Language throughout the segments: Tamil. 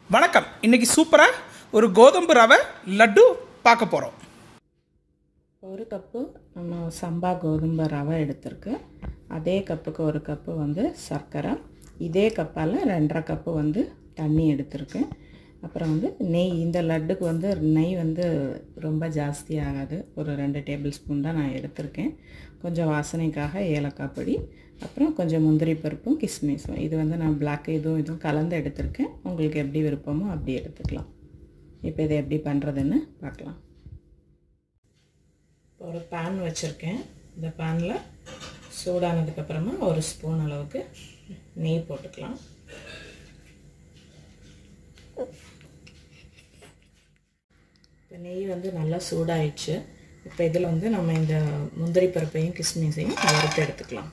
வணக்கம் இன்னைக்கு சூப்பராக ஒரு கோதம்பு ரவை லட்டு பார்க்க போகிறோம் ஒரு கப்பு நம்ம சம்பா கோதுமை ரவை எடுத்திருக்கு அதே கப்புக்கு ஒரு கப்பு வந்து சர்க்கரை இதே கப்பால் ரெண்டரை கப்பு வந்து தண்ணி எடுத்திருக்கேன் அப்புறம் வந்து நெய் இந்த லட்டுக்கு வந்து நெய் வந்து ரொம்ப ஜாஸ்தி ஆகாது ஒரு ரெண்டு டேபிள் ஸ்பூன் தான் நான் எடுத்திருக்கேன் கொஞ்சம் வாசனைக்காக ஏலக்காய் பொடி அப்புறம் கொஞ்சம் முந்திரி பருப்பும் கிஸ்மிஸும் இது வந்து நான் பிளாக் இதுவும் இதுவும் கலந்து எடுத்திருக்கேன் உங்களுக்கு எப்படி விருப்பமோ அப்படி எடுத்துக்கலாம் இப்போ இதை எப்படி பண்ணுறதுன்னு பார்க்கலாம் ஒரு பேன் வச்சுருக்கேன் இந்த பேனில் சூடானதுக்கப்புறமா ஒரு ஸ்பூன் அளவுக்கு நெய் போட்டுக்கலாம் இப்போ நெய் வந்து நல்லா சூடாயிடுச்சு இப்போ இதில் வந்து நம்ம இந்த முந்திரி பருப்பையும் கிஸ்மிஸையும் வறுத்து எடுத்துக்கலாம்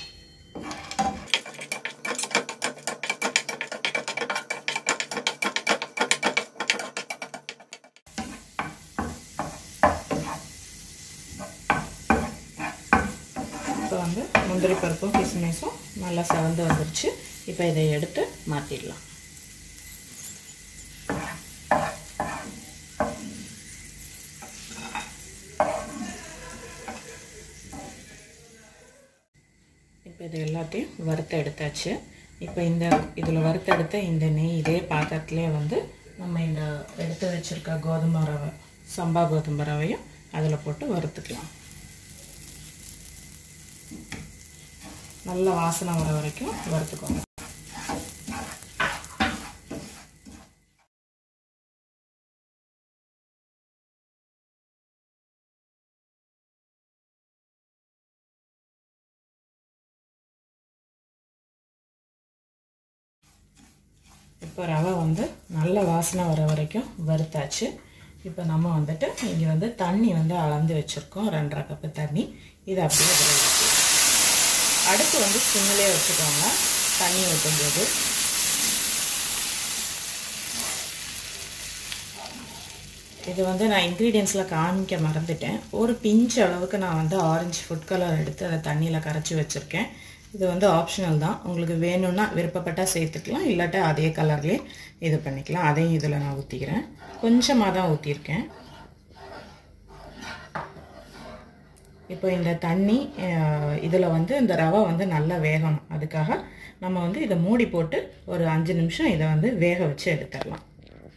இப்போ வந்து முந்திரி பருப்பும் கிஸ்மிஸும் நல்லா செவந்து வந்துருச்சு இப்போ இதை எடுத்து மாற்றிடலாம் இப்போ இது எல்லாத்தையும் வறுத்து எடுத்தாச்சு இப்போ இந்த இதில் வறுத்தெடுத்த இந்த நெய் இதே பாத்திரத்துலேயே வந்து நம்ம இந்த எடுத்து வச்சுருக்க கோதுமை ரவை சம்பா கோதுமை ரவையும் அதில் போட்டு வறுத்துக்கலாம் நல்ல வாசனை வர வரைக்கும் வறுத்துக்கோங்க இப்போ ரவை வந்து நல்ல வாசனை வர வரைக்கும் வறுத்தாச்சு இப்போ நம்ம வந்துட்டு இங்கே வந்து தண்ணி வந்து அளந்து வச்சுருக்கோம் ரெண்டரை கப்பு தண்ணி இதை அப்படியே இதில் ஊற்றி அடுப்பு வந்து சிம்மிலே வச்சுக்கோங்க தண்ணி ஊற்றும்போது இது வந்து நான் இன்க்ரீடியன்ஸில் காமிக்க மறந்துட்டேன் ஒரு பிஞ்ச் அளவுக்கு நான் வந்து ஆரஞ்சு ஃபுட் கலர் எடுத்து அதை தண்ணியில் கரைச்சி வச்சுருக்கேன் இது வந்து ஆப்ஷனல் தான் உங்களுக்கு வேணும்னா விருப்பப்பட்டால் சேர்த்துக்கலாம் இல்லாட்டா அதே கலர்லேயே இது பண்ணிக்கலாம் அதையும் இதில் நான் ஊற்றிக்கிறேன் கொஞ்சமாக தான் ஊற்றிருக்கேன் இப்போ இந்த தண்ணி இதில் வந்து இந்த ரவை வந்து நல்லா வேகணும் அதுக்காக நம்ம வந்து இதை மூடி போட்டு ஒரு அஞ்சு நிமிஷம் இதை வந்து வேக வச்சு எடுத்துடலாம்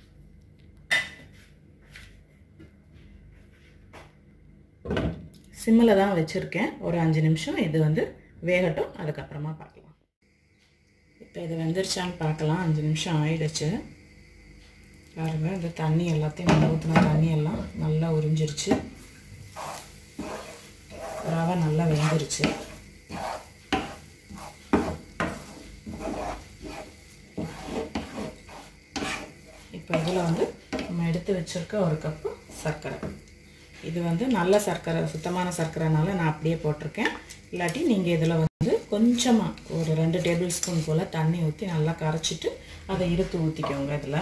சிம்மில் தான் வச்சுருக்கேன் ஒரு அஞ்சு நிமிஷம் இது வந்து வேகட்டும் அதுக்கப்புறமா பார்க்கலாம் இப்போ இது வெந்துருச்சான்னு பார்க்கலாம் அஞ்சு நிமிஷம் ஆயிடுச்சு பாருங்கள் இந்த தண்ணி எல்லாத்தையும் நம்ம ஊற்றின தண்ணி எல்லாம் நல்லா உறிஞ்சிருச்சு ரவை நல்லா வெந்துருச்சு இப்போ இதில் வந்து நம்ம எடுத்து வச்சுருக்க ஒரு கப்பு சர்க்கரை இது வந்து நல்ல சர்க்கரை சுத்தமான சர்க்கரைனால நான் அப்படியே போட்டிருக்கேன் இல்லாட்டி நீங்கள் இதில் வந்து கொஞ்சமாக ஒரு ரெண்டு டேபிள் ஸ்பூன் போல் தண்ணி ஊற்றி நல்லா கரைச்சிட்டு அதை இருத்து ஊற்றிக்கோங்க இதில்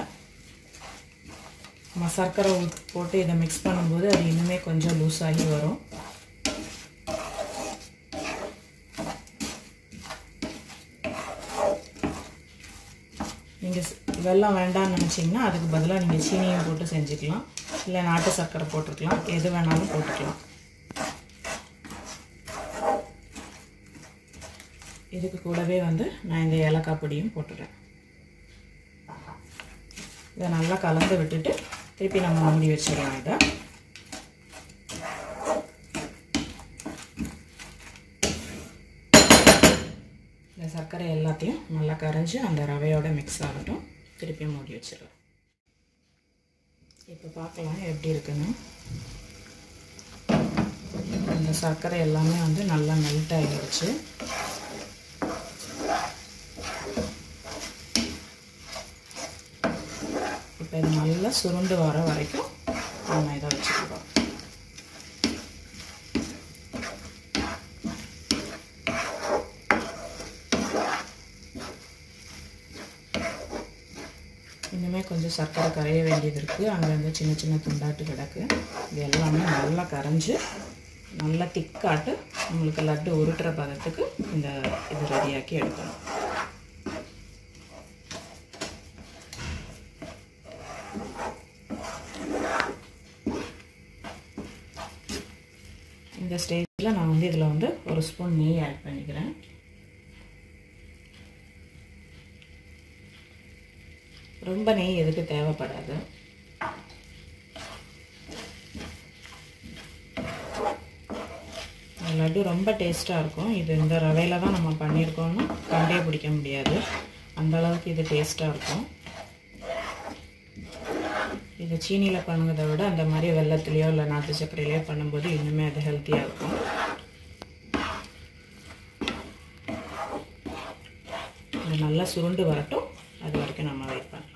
நம்ம சர்க்கரை போட்டு இதை மிக்ஸ் பண்ணும்போது அது இன்னுமே கொஞ்சம் லூஸ் ஆகி வரும் நீங்கள் வெல்லம் வேண்டாம்னு நினச்சிங்கன்னா அதுக்கு பதிலாக நீங்கள் சீனியும் போட்டு செஞ்சுக்கலாம் இல்லை நாட்டு சர்க்கரை போட்டுக்கலாம் எது வேணாலும் போட்டுக்கலாம் இதுக்கு கூடவே வந்து நான் இந்த ஏலக்காய் பொடியும் போட்டுறேன் இதை நல்லா கலந்து விட்டுட்டு திருப்பி நம்ம மூடி வச்சிடலாம் இதை இந்த சர்க்கரை எல்லாத்தையும் நல்லா கரைஞ்சி அந்த ரவையோட மிக்ஸ் ஆகட்டும் திருப்பி மூடி வச்சிடலாம் இப்போ பார்க்கலாம் எப்படி இருக்குன்னு இந்த சர்க்கரை எல்லாமே வந்து நல்லா மெல்ட் ஆகிடுச்சு இப்போ இது நல்லா சுருண்டு வர வரைக்கும் நம்ம இதை வச்சுக்கலாம் இன்னுமே கொஞ்சம் சர்க்கரை கரைய வேண்டியது இருக்குது அங்கங்கே சின்ன சின்ன துண்டாட்டு கிடக்கு இது எல்லாமே நல்லா கரைஞ்சி நல்லா திக்காட்டு நம்மளுக்கு லட்டு உருட்டுற பதத்துக்கு இந்த இது ரெடியாக்கி எடுக்கணும் இந்த ஸ்டேஜில் நான் வந்து இதில் வந்து ஒரு ஸ்பூன் நெய் ஆட் பண்ணிக்கிறேன் ரொம்ப நெய் எதுக்கு தேவைப்படாது லட்டு ரொம்ப டேஸ்ட்டாக இருக்கும் இது இந்த ரவையில் தான் நம்ம பண்ணியிருக்கோம்னு கண்டே பிடிக்க முடியாது அந்த அளவுக்கு இது டேஸ்ட்டாக இருக்கும் இது சீனியில் பண்ணுறதை விட அந்த மாதிரி வெள்ளத்துலேயோ இல்லை நாட்டு சர்க்கரையிலையோ பண்ணும்போது இன்னுமே அது ஹெல்த்தியாக இருக்கும் இது நல்லா சுருண்டு வரட்டும் அது வரைக்கும் நம்ம வெயிட் பண்ணலாம்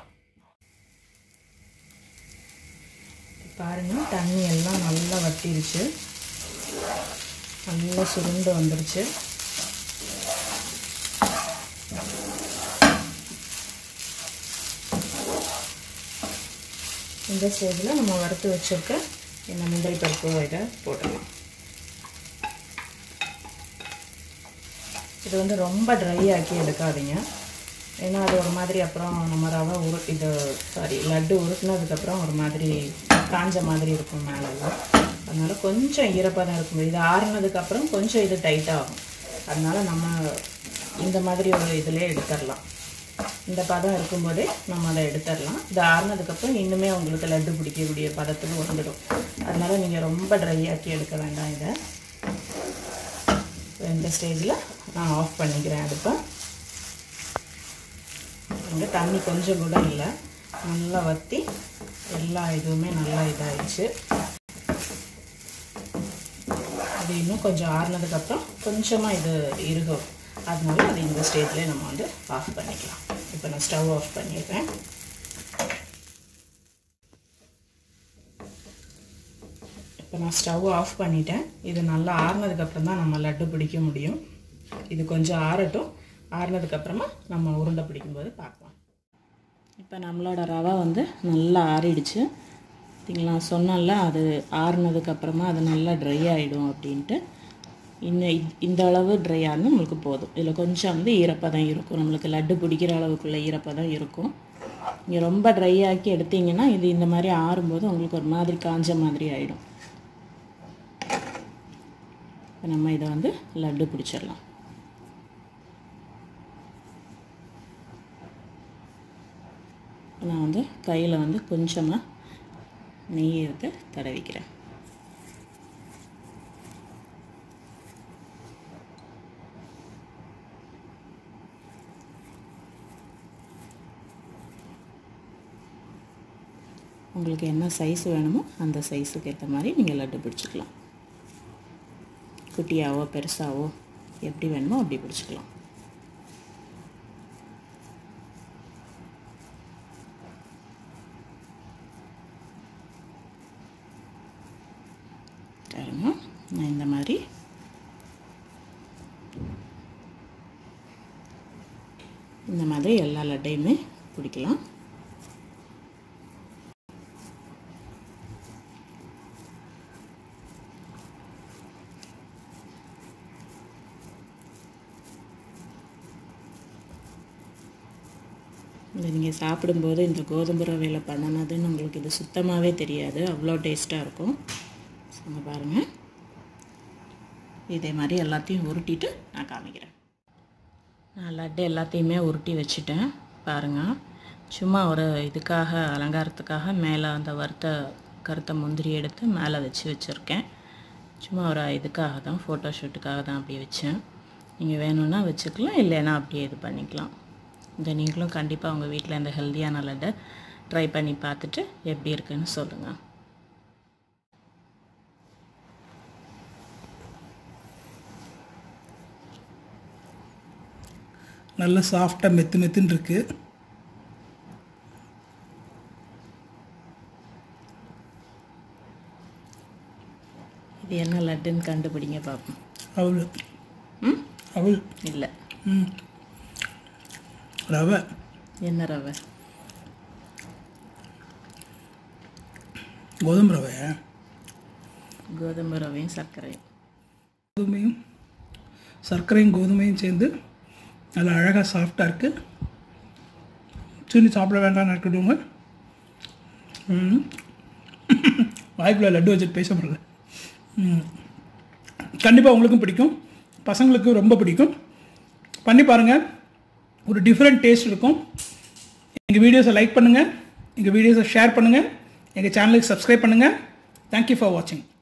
பாருங்கள் தண்ணி எல்லாம் நல்லா வட்டிருச்சு நல்லா சுருண்டு வந்துருச்சு இந்த ஸ்டேஜில் நம்ம வறுத்து வச்சுருக்க இந்த முந்திரி பருப்பு இதை போட்டுடலாம் இது வந்து ரொம்ப ட்ரை ஆக்கி எடுக்காதீங்க ஏன்னா அது ஒரு மாதிரி அப்புறம் நம்ம ரவை உரு இது சாரி லட்டு உருட்டினதுக்கப்புறம் ஒரு மாதிரி காஞ்ச மாதிரி இருக்கும் மேலெல்லாம் அதனால் கொஞ்சம் ஈரப்பதம் இருக்கும் இது ஆறுனதுக்கப்புறம் கொஞ்சம் இது டைட் ஆகும் அதனால் நம்ம இந்த மாதிரி ஒரு இதிலே எடுத்துடலாம் இந்த பதம் இருக்கும்போதே நம்ம அதை எடுத்துடலாம் இது ஆறுனதுக்கப்புறம் இன்னுமே உங்களுக்கு லட்டு பிடிக்கக்கூடிய பதத்துக்கு வந்துடும் அதனால் நீங்கள் ரொம்ப ட்ரை ஆக்கி எடுக்க வேண்டாம் இதை இந்த ஸ்டேஜில் நான் ஆஃப் பண்ணிக்கிறேன் அடுப்பை இங்கே தண்ணி கொஞ்சம் கூட இல்லை நல்லா வற்றி எல்லா இதுவுமே நல்லா இதாகிடுச்சு அது இன்னும் கொஞ்சம் ஆறுனதுக்கப்புறம் கொஞ்சமாக இது இருக்கும் அதனால அது இந்த ஸ்டேஜ்லேயே நம்ம வந்து ஆஃப் பண்ணிக்கலாம் இப்போ நான் ஸ்டவ் ஆஃப் பண்ணிடுறேன் இப்போ நான் ஸ்டவ் ஆஃப் பண்ணிட்டேன் இது நல்லா ஆறுனதுக்கப்புறம் தான் நம்ம லட்டு பிடிக்க முடியும் இது கொஞ்சம் ஆறட்டும் ஆறுனதுக்கப்புறமா நம்ம உருண்டை பிடிக்கும்போது பார்க்கலாம் இப்போ நம்மளோட ரவை வந்து நல்லா ஆறிடுச்சு பார்த்தீங்களா சொன்னல அது ஆறுனதுக்கப்புறமா அது நல்லா ட்ரை ஆகிடும் அப்படின்ட்டு இன்னும் இந்த அளவு ட்ரை ஆனால் நம்மளுக்கு போதும் இதில் கொஞ்சம் வந்து ஈரப்பதம் இருக்கும் நம்மளுக்கு லட்டு பிடிக்கிற அளவுக்குள்ள ஈரப்பதம் இருக்கும் நீங்கள் ரொம்ப ட்ரை ஆக்கி எடுத்தீங்கன்னா இது இந்த மாதிரி ஆறும்போது உங்களுக்கு ஒரு மாதிரி காஞ்ச மாதிரி ஆகிடும் இப்போ நம்ம இதை வந்து லட்டு பிடிச்சிடலாம் நான் வந்து கையில் வந்து கொஞ்சமாக நெய் எடுத்து தடவிக்கிறேன் உங்களுக்கு என்ன சைஸ் வேணுமோ அந்த சைஸுக்கு ஏற்ற மாதிரி நீங்கள் லட்டு பிடிச்சிக்கலாம் குட்டியாவோ பெருசாவோ எப்படி வேணுமோ அப்படி பிடிச்சிக்கலாம் பாருங்க நான் இந்த மாதிரி இந்த மாதிரி எல்லா லட்டையுமே பிடிக்கலாம் இது நீங்கள் சாப்பிடும்போது இந்த கோதுமை ரவையில் பண்ணினதுன்னு உங்களுக்கு இது சுத்தமாகவே தெரியாது அவ்வளோ டேஸ்ட்டாக இருக்கும் இங்கே பாருங்கள் இதே மாதிரி எல்லாத்தையும் உருட்டிட்டு நான் காமிக்கிறேன் நான் லட்டு எல்லாத்தையுமே உருட்டி வச்சுட்டேன் பாருங்கள் சும்மா ஒரு இதுக்காக அலங்காரத்துக்காக மேலே அந்த வறுத்த கருத்த முந்திரி எடுத்து மேலே வச்சு வச்சுருக்கேன் சும்மா ஒரு இதுக்காக தான் ஃபோட்டோ ஷூட்டுக்காக தான் அப்படி வச்சேன் நீங்கள் வேணும்னா வச்சுக்கலாம் இல்லைன்னா அப்படியே இது பண்ணிக்கலாம் இதை நீங்களும் கண்டிப்பாக உங்கள் வீட்டில் இந்த ஹெல்த்தியான லட்டை ட்ரை பண்ணி பார்த்துட்டு எப்படி இருக்குன்னு சொல்லுங்கள் நல்ல சாஃப்டாக மெத்து மெத்துன்னு இருக்கு இது என்ன லட்டுன்னு கண்டுபிடிங்க பார்ப்போம் அவள் ம் அவள் இல்லை ம் ரவை என்ன ரவை கோதுமை ரவை கோதுமை ரவையும் சர்க்கரையும் கோதுமையும் சர்க்கரையும் கோதுமையும் சேர்ந்து நல்லா அழகாக சாஃப்டாக இருக்குது சீனி சாப்பிட வேண்டாம்னு இருக்கட்டுங்க ம் வாய்க்குள்ள லட்டு வச்சுட்டு பேச முடியல ம் கண்டிப்பாக உங்களுக்கும் பிடிக்கும் பசங்களுக்கும் ரொம்ப பிடிக்கும் பண்ணி பாருங்கள் ஒரு டிஃப்ரெண்ட் டேஸ்ட் இருக்கும் எங்கள் வீடியோஸை லைக் பண்ணுங்கள் எங்கள் வீடியோஸை ஷேர் பண்ணுங்கள் எங்கள் சேனலுக்கு சப்ஸ்கிரைப் பண்ணுங்கள் தேங்க்யூ ஃபார் வாட்சிங்